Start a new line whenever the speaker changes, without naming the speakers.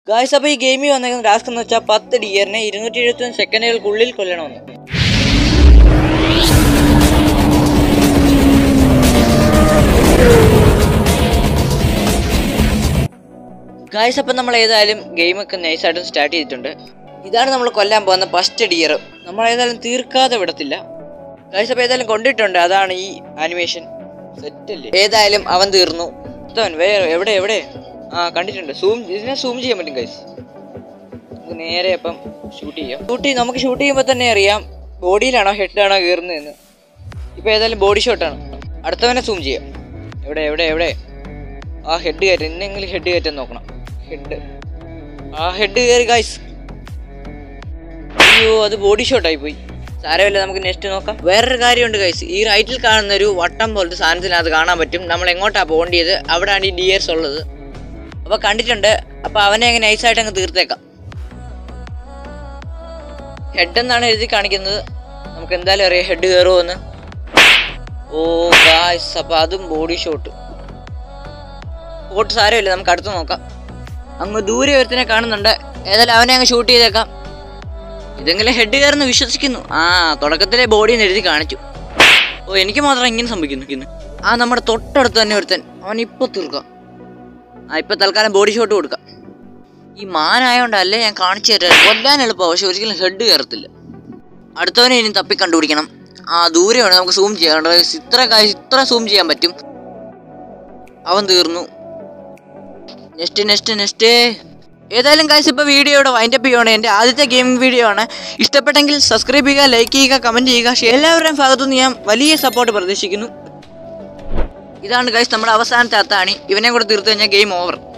guys അപ്പോൾ ഈ ഗെയിമിൽ വന്നേക്കുന്ന ടാസ്ക് എന്ന് വെച്ചാൽ പത്ത് ഡിയറിനെ ഇരുന്നൂറ്റി എഴുപത്തി സെക്കൻഡുകൾക്കുള്ളിൽ കൊല്ലണമെന്ന് ഗായ്സ് അപ്പം നമ്മൾ ഏതായാലും ഗെയിമൊക്കെ നൈസായിട്ടും സ്റ്റാർട്ട് ചെയ്തിട്ടുണ്ട് ഇതാണ് നമ്മൾ കൊല്ലാൻ പോകുന്ന ഫസ്റ്റ് ഡിയർ നമ്മൾ ഏതായാലും തീർക്കാതെ വിടത്തില്ല ഗായ്സ് അപ്പോൾ ഏതായാലും കൊണ്ടിട്ടുണ്ട് അതാണ് ഈ ആനിമേഷൻ സെറ്റല്ലേ ഏതായാലും അവൻ തീർന്നു അവൻ വേറെ എവിടെ എവിടെ ആ കണ്ടിട്ടുണ്ട് സൂം ഇതിനെ സൂം ചെയ്യാൻ പറ്റും ഗൈസ് നമുക്ക് നേരെ അപ്പം ഷൂട്ട് ചെയ്യാം ഷൂട്ട് ചെയ്യും നമുക്ക് ഷൂട്ട് ചെയ്യുമ്പോൾ തന്നെ അറിയാം ബോഡിയിലാണോ ഹെഡിലാണോ കയറുന്നതെന്ന് ഇപ്പോൾ ഏതായാലും ബോഡി ഷോട്ടാണ് അടുത്തവനെ സൂം ചെയ്യാം എവിടെ എവിടെ എവിടെ ആ ഹെഡ് കയറ്റം ഇന്നെങ്കിലും ഹെഡ് കയറ്റാൻ നോക്കണം ഹെഡ് ആ ഹെഡ് കയറി ഗൈസ് അയ്യോ അത് ബോഡി ഷോട്ടായി പോയി സാരമില്ല നമുക്ക് നെക്സ്റ്റ് നോക്കാം വേറൊരു കാര്യമുണ്ട് ഗൈസ് ഈ റൈറ്റിൽ കാണുന്ന ഒരു വട്ടം പോലത്തെ സാധനത്തിനകത്ത് കാണാൻ പറ്റും നമ്മൾ എങ്ങോട്ടാണ് പോകേണ്ടത് അവിടെയാണ് ഈ ഡിയേഴ്സ് ഉള്ളത് അപ്പോൾ കണ്ടിട്ടുണ്ട് അപ്പോൾ അവനെ അങ്ങ് നൈസായിട്ട് അങ്ങ് തീർത്തേക്കാം ഹെഡ് എന്നാണ് എഴുതി കാണിക്കുന്നത് നമുക്ക് എന്തായാലും അറിയാം ഹെഡ് കയറുമെന്ന് ഓ ഗായ്സ് അപ്പോൾ അതും ബോഡി ഷോട്ട് ഷോട്ട് സാരമില്ല നമുക്ക് അടുത്ത് നോക്കാം അങ്ങ് ദൂരെ ഒരുത്തിനെ കാണുന്നുണ്ട് ഏതായാലും അവനെ അങ്ങ് ഷൂട്ട് ചെയ്തേക്കാം ഇതെങ്കിലും ഹെഡ് കയറുന്ന വിശ്വസിക്കുന്നു ആ തുടക്കത്തിലെ ബോഡി എന്ന് എഴുതി കാണിച്ചു ഓ എനിക്ക് മാത്രം ഇങ്ങനെ സംഭവിക്കുന്നു ആ നമ്മുടെ തൊട്ടടുത്ത് തന്നെ ഒരുത്തൻ അവൻ ഇപ്പോൾ തീർക്കാം ആ ഇപ്പം തൽക്കാലം ബോഡി ഷോട്ട് കൊടുക്കാം ഈ മാനായോണ്ടല്ലേ ഞാൻ കാണിച്ചു തരാം കൊല്ലാൻ എളുപ്പമാണ് പക്ഷെ ഒരിക്കലും ഹെഡ് കയറത്തില്ല അടുത്തവനെ ഇനി തപ്പി കണ്ടുപിടിക്കണം ആ ദൂരെയാണ് നമുക്ക് സൂം ചെയ്യാൻ ഇത്ര കാ- ഇത്ര സൂം ചെയ്യാൻ പറ്റും അവൻ തീർന്നു നെക്സ്റ്റ് നെക്സ്റ്റ് നെക്സ്റ്റ് ഏതായാലും കാശ് ഇപ്പോൾ വീഡിയോയുടെ വൈൻഡപ്പ് ചെയ്യുകയാണ് എൻ്റെ ആദ്യത്തെ ഗെയിമിംഗ് വീഡിയോ ആണ് ഇഷ്ടപ്പെട്ടെങ്കിൽ സബ്സ്ക്രൈബ് ചെയ്യുക ലൈക്ക് ചെയ്യുക കമൻറ്റ് ചെയ്യുക ഷെയർ എല്ലാവരുടെയും ഭാഗത്തുനിന്ന് ഞാൻ വലിയ സപ്പോർട്ട് പ്രതീക്ഷിക്കുന്നു ഇതാണ് ഗൈസ് നമ്മുടെ അവസാനത്തെ അത്താണി ഇവനെ കൂടെ തീർത്തു കഴിഞ്ഞാൽ ഗെയിം ഓവർ